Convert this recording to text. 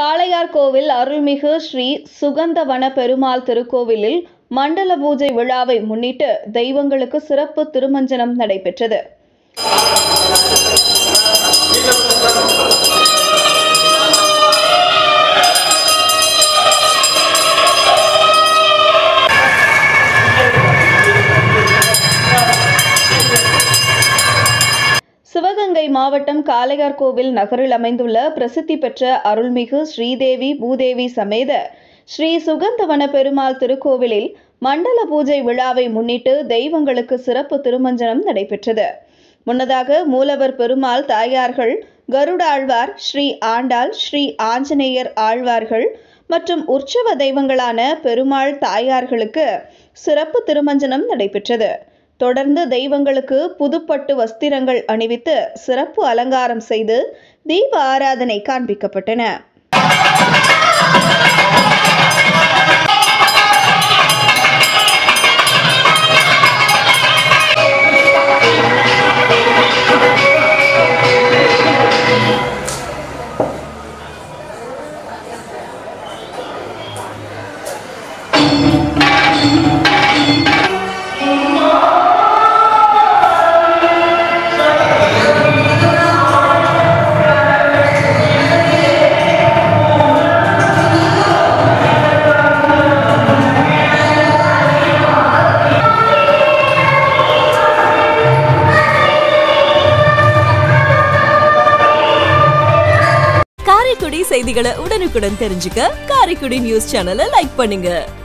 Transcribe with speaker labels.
Speaker 1: காளையார் கோவில் அருள்மிகு ஸ்ரீ சுகந்தவன பெருமாள் திருக்கோவிலில் மண்டல பூஜை விழாவை முன்னிட்டு தெய்வங்களுக்கு சிறப்பு திருமஞ்சனம் நடைபெற்றது சிவகங்கை மாவட்டம் காளையார்கோவில் நகரில் அமைந்துள்ள பிரசித்தி பெற்ற அருள்மிகு ஸ்ரீதேவி பூதேவி சமேத ஸ்ரீ சுகந்தவன பெருமாள் திருக்கோவிலில் மண்டல பூஜை விழாவை முன்னிட்டு தெய்வங்களுக்கு சிறப்பு திருமஞ்சனம் நடைபெற்றது முன்னதாக மூலவர் பெருமாள் தாயார்கள் கருடாழ்வார் ஸ்ரீ ஆண்டாள் ஸ்ரீ ஆஞ்சநேயர் ஆழ்வார்கள் மற்றும் உற்சவ தெய்வங்களான பெருமாள் தாயார்களுக்கு சிறப்பு திருமஞ்சனம் நடைபெற்றது தொடர்ந்து தெய்வங்களுக்கு புதுப்பட்டு வஸ்திரங்கள் அணிவித்து சிறப்பு அலங்காரம் செய்து தீப ஆராதனை காண்பிக்கப்பட்டன
Speaker 2: காரைக்குடி செய்திகளை உடனுக்குடன் தெரிஞ்சுக்க காரைக்குடி நியூஸ் சேனலை லைக் பண்ணுங்க